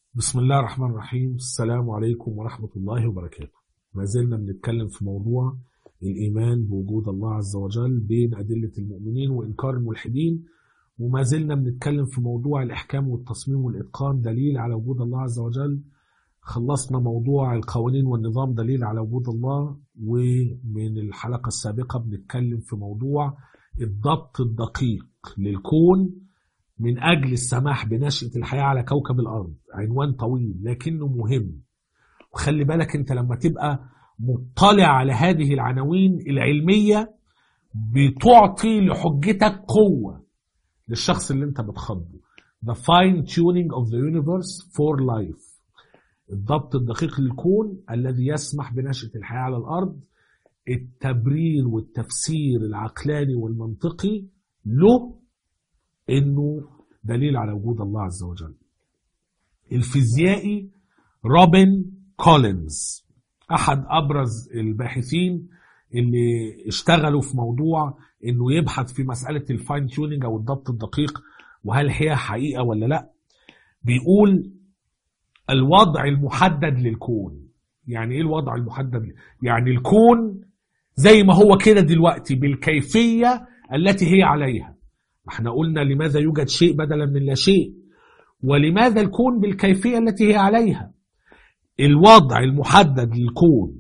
بسم الله الرحمن الرحيم السلام عليكم ورحمة الله وبركاته ما زلنا بنتكلم في موضوع الإيمان بوجود الله عز وجل بين أدلة المؤمنين وإنكار الملحدين وما زلنا بنتكلم في موضوع الإحكام والتصميم والإتقان دليل على وجود الله عز وجل خلصنا موضوع القوانين والنظام دليل على وجود الله ومن الحلقة السابقة بنتكلم في موضوع الضبط الدقيق للكون من أجل السماح بنشأة الحياة على كوكب الأرض عنوان طويل لكنه مهم وخلي بالك أنت لما تبقى مطلع على هذه العناوين العلمية بتعطي لحجتك قوة للشخص اللي انت بتخاطبه The fine tuning of the universe for life الضبط الدقيق للكون الذي يسمح بنشأة الحياة على الأرض التبرير والتفسير العقلاني والمنطقي له انه دليل على وجود الله عز وجل الفيزيائي روبن كولينز احد ابرز الباحثين اللي اشتغلوا في موضوع انه يبحث في مساله الفاين تيوننج او الضبط الدقيق وهل هي حقيقه ولا لا بيقول الوضع المحدد للكون يعني ايه الوضع المحدد يعني الكون زي ما هو كده دلوقتي بالكيفيه التي هي عليها احنا قلنا لماذا يوجد شيء بدلا من لا شيء ولماذا الكون بالكيفيه التي هي عليها الوضع المحدد للكون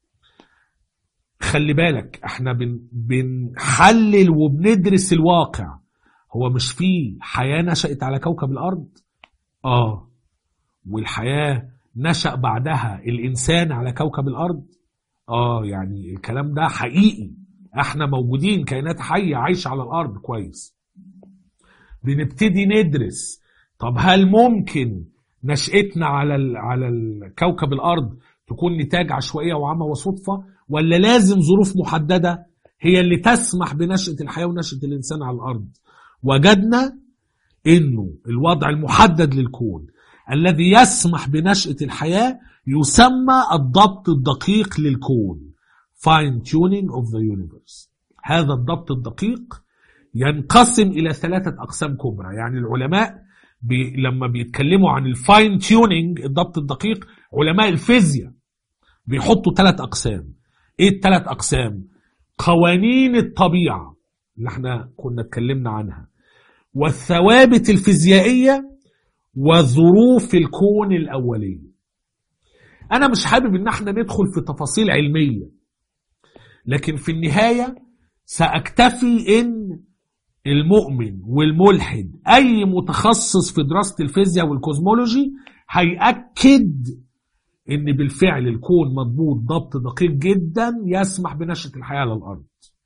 خلي بالك احنا بن بنحلل وبندرس الواقع هو مش فيه حياة نشأت على كوكب الأرض اه والحياة نشأ بعدها الإنسان على كوكب الأرض اه يعني الكلام ده حقيقي احنا موجودين كائنات حية عايشة على الأرض كويس بنبتدي ندرس طب هل ممكن نشأتنا على ال على كوكب الأرض تكون نتاج عشوائية وعامة وصدفة ولا لازم ظروف محددة هي اللي تسمح بنشأة الحياة ونشأة الإنسان على الأرض وجدنا إنه الوضع المحدد للكون الذي يسمح بنشأة الحياة يسمى الضبط الدقيق للكون fine tuning of the universe هذا الضبط الدقيق ينقسم إلى ثلاثة أقسام كبرى يعني العلماء بي لما بيتكلموا عن الفاين تيونينج الضبط الدقيق علماء الفيزياء بيحطوا ثلاث أقسام إيه الثلاث أقسام قوانين الطبيعة اللي احنا كنا اتكلمنا عنها والثوابت الفيزيائية وظروف الكون الأولية أنا مش حابب إن احنا ندخل في تفاصيل علمية لكن في النهاية سأكتفي إن المؤمن والملحد أي متخصص في دراسة الفيزياء والكوزمولوجي هيأكد إن بالفعل الكون مضبوط ضبط دقيق جدا يسمح بنشأة الحياة على الأرض.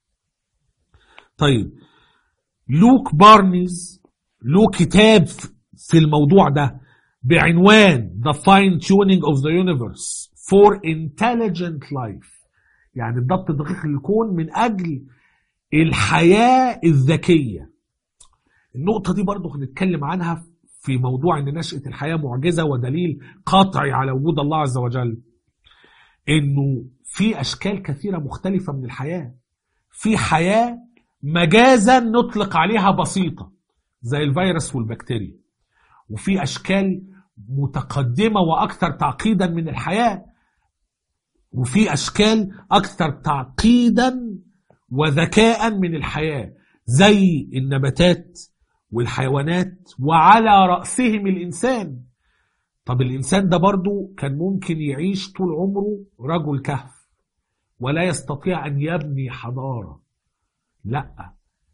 طيب لوك بارنيز له كتاب في الموضوع ده بعنوان The Fine Tuning of the Universe for Intelligent Life يعني الضبط الدقيق للكون من أجل الحياة الذكية النقطة دي برضو هنتكلم عنها في موضوع ان نشأة الحياة معجزة ودليل قاطعي على وجود الله عز وجل انه في اشكال كثيرة مختلفة من الحياة في حياة مجازا نطلق عليها بسيطة زي الفيروس والبكتيريا وفي اشكال متقدمة واكثر تعقيدا من الحياة وفي اشكال اكثر تعقيدا وذكاء من الحياة زي النباتات والحيوانات وعلى رأسهم الإنسان طب الإنسان ده برضو كان ممكن يعيش طول عمره رجل كهف ولا يستطيع أن يبني حضارة لا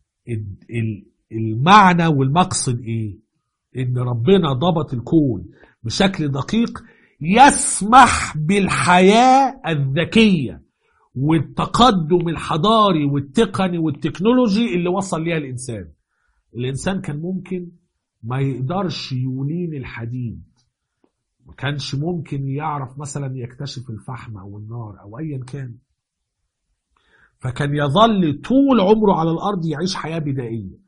المعنى والمقصد إيه إن ربنا ضبط الكون بشكل دقيق يسمح بالحياة الذكية والتقدم الحضاري والتقني والتكنولوجي اللي وصل ليها الإنسان الإنسان كان ممكن ما يقدرش يولين الحديد ما كانش ممكن يعرف مثلا يكتشف الفحم أو النار أو أيا كان فكان يظل طول عمره على الأرض يعيش حياة بدائية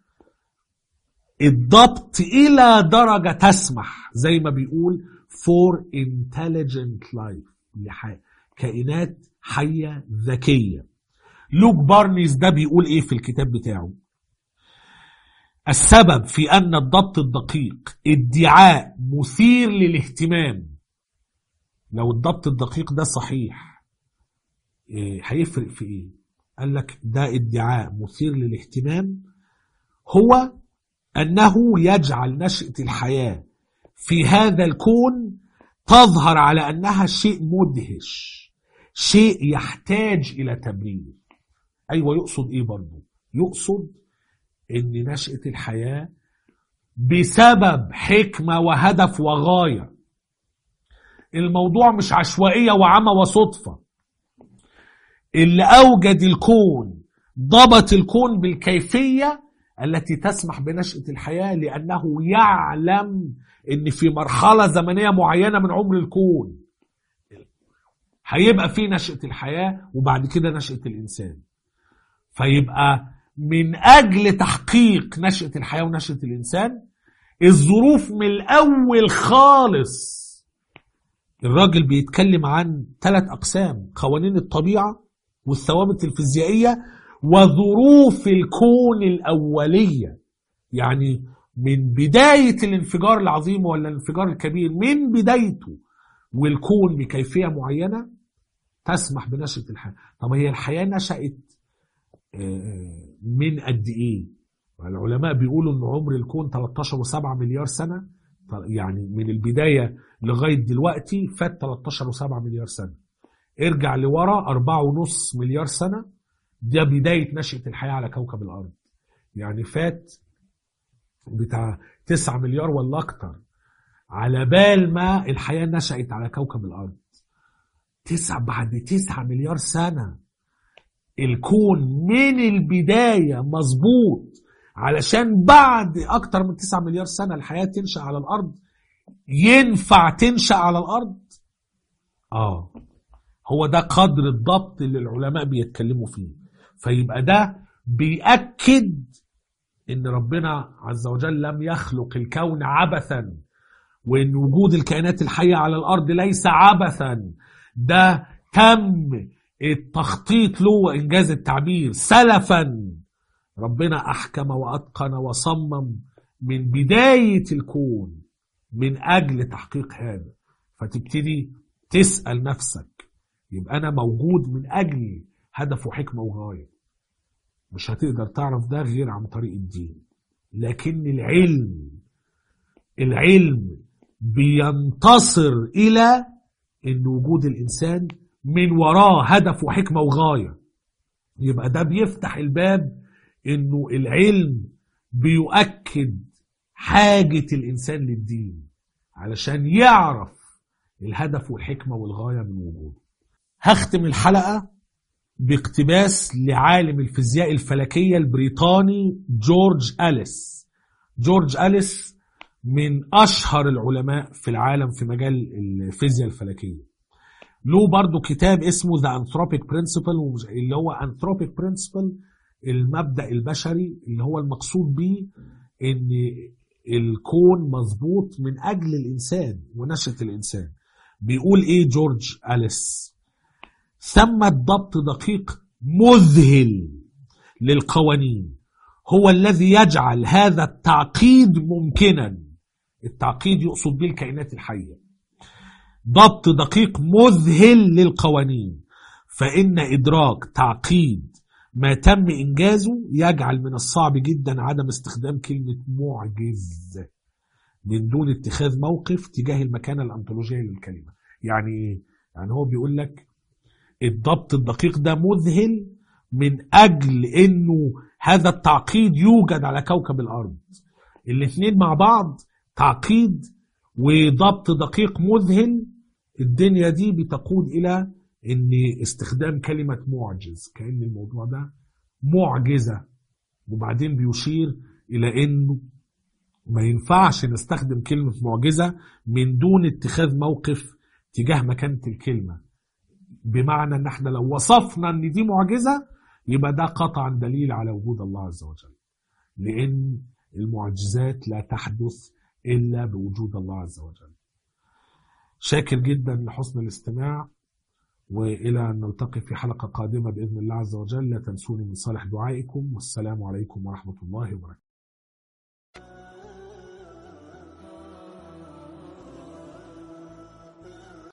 الضبط إلى درجة تسمح زي ما بيقول for intelligent life كائنات حية ذكية لوك بارنيز ده بيقول ايه في الكتاب بتاعه السبب في أن الضبط الدقيق ادعاء مثير للاهتمام لو الضبط الدقيق ده صحيح إيه، هيفرق في ايه قال لك ده ادعاء مثير للاهتمام هو أنه يجعل نشأة الحياة في هذا الكون تظهر على أنها شيء مدهش شيء يحتاج إلى تبرير أيوة يقصد إيه برضه يقصد ان نشأة الحياة بسبب حكمة وهدف وغاية الموضوع مش عشوائية وعمى وصدفة اللي أوجد الكون ضبط الكون بالكيفية التي تسمح بنشأة الحياة لأنه يعلم إن في مرحلة زمنية معينة من عمر الكون هيبقى في نشأة الحياة وبعد كده نشأة الإنسان فيبقى من أجل تحقيق نشأة الحياة ونشأة الإنسان الظروف من الأول خالص الراجل بيتكلم عن ثلاث أقسام قوانين الطبيعة والثوابت الفيزيائية وظروف الكون الأولية يعني من بداية الانفجار العظيم ولا الانفجار الكبير من بدايته والكون بكيفية معينة تسمح بنشأة الحياة طب هي الحياة نشأت من قد ايه العلماء بيقولوا ان عمر الكون 13 و7 مليار سنه يعني من البدايه لغايه دلوقتي فات 13 و7 مليار سنه ارجع لورا 4.5 مليار سنه ده بدايه نشاه الحياه على كوكب الارض يعني فات بتاع 9 مليار ولا اكتر على بال ما الحياه نشات على كوكب الارض تسع بعد 9 مليار سنه الكون من البداية مظبوط علشان بعد أكتر من 9 مليار سنة الحياة تنشأ على الأرض ينفع تنشأ على الأرض؟ آه هو ده قدر الضبط اللي العلماء بيتكلموا فيه فيبقى ده بيأكد إن ربنا عز وجل لم يخلق الكون عبثا وإن وجود الكائنات الحية على الأرض ليس عبثا ده تم التخطيط له انجاز التعبير سلفا ربنا احكم واتقن وصمم من بدايه الكون من اجل تحقيق هذا فتبتدي تسال نفسك يبقى انا موجود من اجل هدف وحكمه وغايه مش هتقدر تعرف ده غير عن طريق الدين لكن العلم العلم بينتصر الى ان وجود الانسان من وراه هدف وحكمة وغاية يبقى ده بيفتح الباب انه العلم بيؤكد حاجة الانسان للدين علشان يعرف الهدف والحكمة والغاية من وجوده هختم الحلقة باقتباس لعالم الفيزياء الفلكية البريطاني جورج أليس جورج أليس من أشهر العلماء في العالم في مجال الفيزياء الفلكية له برضه كتاب اسمه ذا انثروبيك برنسبل اللي هو انثروبيك برنسبل المبدا البشري اللي هو المقصود به ان الكون مظبوط من اجل الانسان ونشاه الانسان بيقول ايه جورج اليس ثم الضبط دقيق مذهل للقوانين هو الذي يجعل هذا التعقيد ممكنا التعقيد يقصد به الكائنات الحيه ضبط دقيق مذهل للقوانين فإن إدراك تعقيد ما تم إنجازه يجعل من الصعب جدا عدم استخدام كلمة معجز من دون اتخاذ موقف تجاه المكانة الأنطولوجية للكلمة يعني إيه؟ يعني هو بيقول لك الضبط الدقيق ده مذهل من أجل أنه هذا التعقيد يوجد على كوكب الأرض الاثنين مع بعض تعقيد وضبط دقيق مذهل الدنيا دي بتقود الى ان استخدام كلمة معجز كأن الموضوع ده معجزة وبعدين بيشير الى انه ما ينفعش نستخدم كلمة معجزة من دون اتخاذ موقف تجاه مكانة الكلمة بمعنى ان احنا لو وصفنا ان دي معجزة يبقى ده قطعا دليل على وجود الله عز وجل لان المعجزات لا تحدث الا بوجود الله عز وجل شاكر جدا لحسن الاستماع والى ان نلتقي في حلقه قادمه باذن الله عز وجل لا تنسوني من صالح دعائكم والسلام عليكم ورحمه الله وبركاته